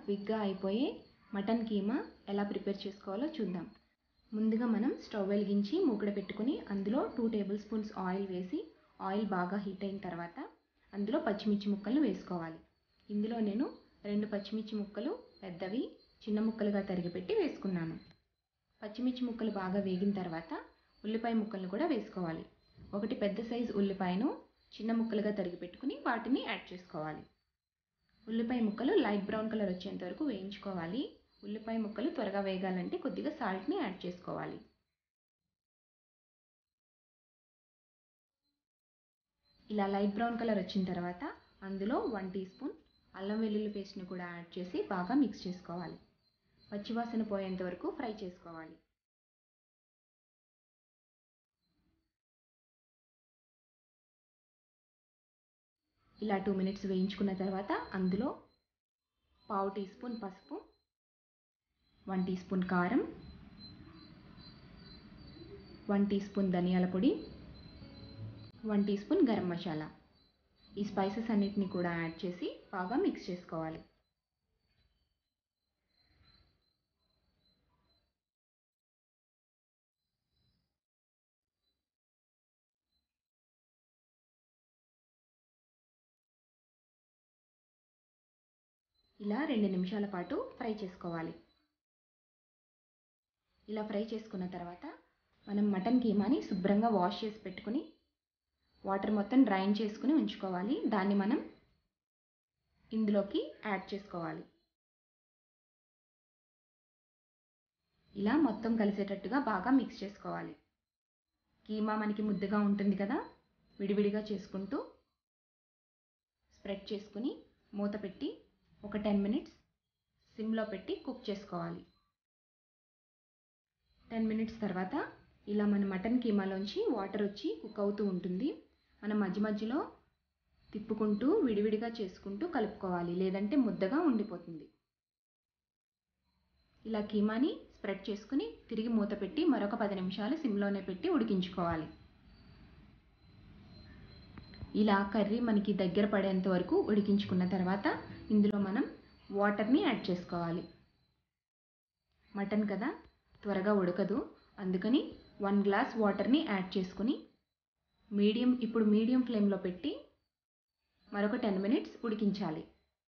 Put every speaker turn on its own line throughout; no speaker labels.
క్విక్గా అయిపోయే మటన్ కీమా ఎలా ప్రిపేర్ చేసుకోవాలో చూద్దాం ముందుగా మనం స్టవ్ వెలిగించి మూకుడ పెట్టుకుని అందులో టూ టేబుల్ స్పూన్స్ ఆయిల్ వేసి ఆయిల్ బాగా హీట్ అయిన తర్వాత అందులో పచ్చిమిర్చి ముక్కలు వేసుకోవాలి ఇందులో నేను రెండు పచ్చిమిర్చి ముక్కలు పెద్దవి చిన్న ముక్కలుగా తరిగి పెట్టి వేసుకున్నాను పచ్చిమిర్చి ముక్కలు బాగా వేగిన తర్వాత ఉల్లిపాయ ముక్కలను కూడా వేసుకోవాలి ఒకటి పెద్ద సైజు ఉల్లిపాయను చిన్న ముక్కలుగా తరిగి పెట్టుకుని వాటిని యాడ్ చేసుకోవాలి ఉల్లిపాయ ముక్కలు లైట్ బ్రౌన్ కలర్ వచ్చేంత వరకు వేయించుకోవాలి ఉల్లిపాయ ముక్కలు త్వరగా వేగాలంటే కొద్దిగా సాల్ట్ని యాడ్ చేసుకోవాలి ఇలా లైట్ బ్రౌన్ కలర్ వచ్చిన తర్వాత అందులో వన్ టీ స్పూన్ అల్లం వెల్లుల్లి పేస్ట్ని కూడా యాడ్ చేసి బాగా మిక్స్ చేసుకోవాలి పచ్చివాసన పోయేంత వరకు ఫ్రై చేసుకోవాలి ఇలా టూ మినిట్స్ వేయించుకున్న తర్వాత అందులో పావు టీ స్పూన్ పసుపు వన్ టీ స్పూన్ కారం వన్ టీ స్పూన్ ధనియాల పొడి one teaspoon garam masala ఈ స్పైసెస్ అన్నిటిని కూడా యాడ్ చేసి బాగా మిక్స్ చేసుకోవాలి ఇలా రెండు నిమిషాల పాటు ఫ్రై చేసుకోవాలి ఇలా ఫ్రై చేసుకున్న తర్వాత మనం మటన్ కీమాని శుభ్రంగా వాష్ చేసి పెట్టుకుని వాటర్ మొత్తం డ్రైన్ చేసుకుని ఉంచుకోవాలి దాన్ని మనం ఇందులోకి యాడ్ చేసుకోవాలి ఇలా మొత్తం కలిసేటట్టుగా బాగా మిక్స్ చేసుకోవాలి కీమా మనకి ముద్దగా ఉంటుంది కదా విడివిడిగా చేసుకుంటూ స్ప్రెడ్ చేసుకుని మూత పెట్టి ఒక టెన్ మినిట్స్ సిమ్లో పెట్టి కుక్ చేసుకోవాలి టెన్ మినిట్స్ తర్వాత ఇలా మన మటన్ కీమాలోంచి వాటర్ వచ్చి కుక్ అవుతూ ఉంటుంది మనం మధ్య మధ్యలో తిప్పుకుంటూ విడివిడిగా చేసుకుంటూ కలుపుకోవాలి లేదంటే ముద్దగా ఉండిపోతుంది ఇలా కీమాని స్ప్రెడ్ చేసుకుని తిరిగి మూత పెట్టి మరొక పది నిమిషాలు సిమ్లోనే పెట్టి ఉడికించుకోవాలి ఇలా కర్రీ మనకి దగ్గర పడేంత వరకు ఉడికించుకున్న తర్వాత ఇందులో మనం వాటర్ని యాడ్ చేసుకోవాలి మటన్ కదా త్వరగా ఉడకదు అందుకని వన్ గ్లాస్ వాటర్ని యాడ్ చేసుకుని మీడియం ఇప్పుడు మీడియం ఫ్లేమ్లో పెట్టి మరొక టెన్ మినిట్స్ ఉడికించాలి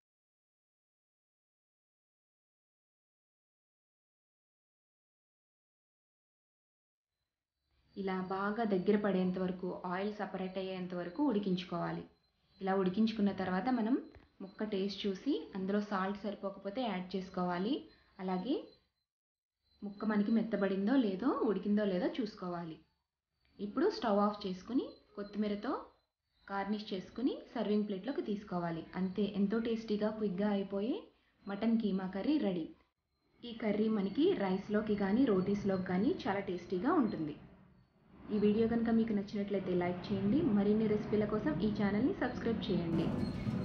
ఇలా బాగా దగ్గర పడేంత వరకు ఆయిల్ సపరేట్ అయ్యేంత వరకు ఉడికించుకోవాలి ఇలా ఉడికించుకున్న తర్వాత మనం ముక్క టేస్ట్ చూసి అందులో సాల్ట్ సరిపోకపోతే యాడ్ చేసుకోవాలి అలాగే ముక్క మనకి మెత్తబడిందో లేదో ఉడికిందో లేదో చూసుకోవాలి ఇప్పుడు స్టవ్ ఆఫ్ చేసుకుని కొత్తిమీరతో గార్నిష్ చేసుకుని సర్వింగ్ ప్లేట్లోకి తీసుకోవాలి అంతే ఎంతో టేస్టీగా క్విక్గా అయిపోయే మటన్ కీమా కర్రీ రెడీ ఈ కర్రీ మనకి రైస్లోకి కానీ రోటీస్లోకి కానీ చాలా టేస్టీగా ఉంటుంది ఈ వీడియో కనుక మీకు నచ్చినట్లయితే లైక్ చేయండి మరిన్ని రెసిపీల కోసం ఈ ఛానల్ని సబ్స్క్రైబ్ చేయండి